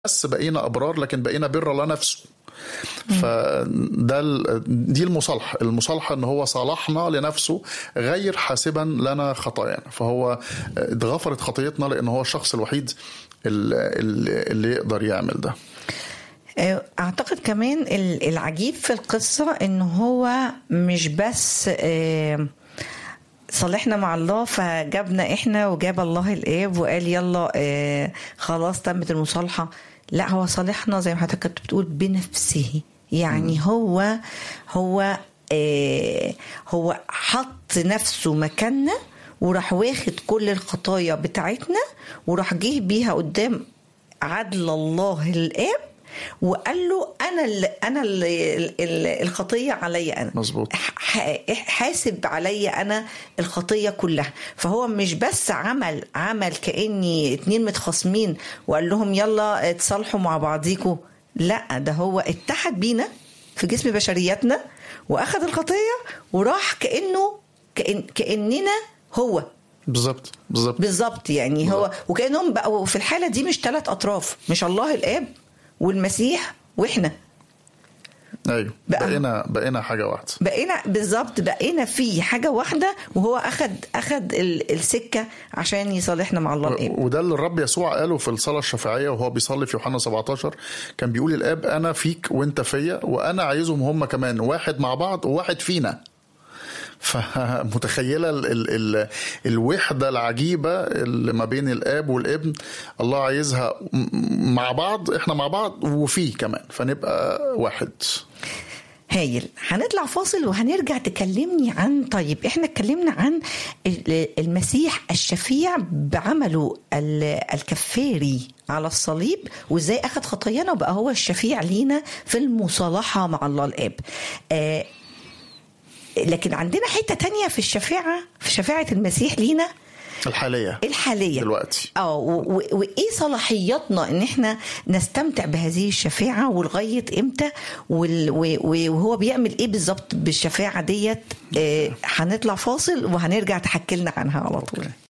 بس بقينا ابرار لكن بقينا بر الله نفسه فده ال- دي المصالحه المصالحه ان هو صالحنا لنفسه غير حاسبا لنا خطايانا فهو اتغفرت خطيتنا لان هو الشخص الوحيد اللي, اللي يقدر يعمل ده اعتقد كمان ال- العجيب في القصه ان هو مش بس آه، صالحنا مع الله فجابنا احنا وجاب الله الاب وقال يلا آه، خلاص تمت المصالحه لا هو صالحنا زي ما حضرتك كنت بتقول بنفسه يعني هو هو آه، هو حط نفسه مكاننا وراح واخد كل الخطايا بتاعتنا وراح جه بيها قدام عدل الله الاب وقال له انا اللي انا اللي ال- الخطيه عليا انا مظبوط. ح- حاسب عليا انا الخطيه كلها فهو مش بس عمل عمل كاني اتنين متخاصمين وقال لهم يلا اتصالحوا مع بعضيكوا لا ده هو اتحد بينا في جسم بشرياتنا واخد الخطيه وراح كانه كأن كاننا هو بالظبط بالظبط بالظبط يعني هو وكانهم بقوا في الحاله دي مش ثلاث اطراف مش الله الاب والمسيح واحنا ايوه بقى- بقينا بقينا حاجه واحده بقينا بالظبط بقينا في حاجه واحده وهو اخد اخد ال- السكه عشان يصالحنا مع الله الاب وده اللي الرب يسوع قاله في الصلاة الشفاعية وهو بيصلي في يوحنا 17 كان بيقول الآب أنا فيك وأنت فيا وأنا عايزهم هم كمان واحد مع بعض وواحد فينا فمتخيلة ال ال ال الوحدة العجيبة اللي ما بين الآب والابن الله عايزها م- مع بعض احنا مع بعض وفيه كمان فنبقى واحد هايل هنطلع فاصل وهنرجع تكلمني عن طيب احنا اتكلمنا عن ال- المسيح الشفيع بعمله ال- الكفاري على الصليب وازاي اخذ خطايانا وبقى هو الشفيع لينا في المصالحة مع الله الاب آه لكن عندنا حتة تانية في الشفاعة في شفاعة المسيح لينا الحالية الحاليه دلوقتي. اه و- و- وايه صلاحياتنا ان احنا نستمتع بهذه الشفاعه ولغايه امتى وال- و- و- وهو بيعمل ايه بالظبط بالشفاعه ديت آه، هنطلع فاصل وهنرجع تحكي لنا عنها على طول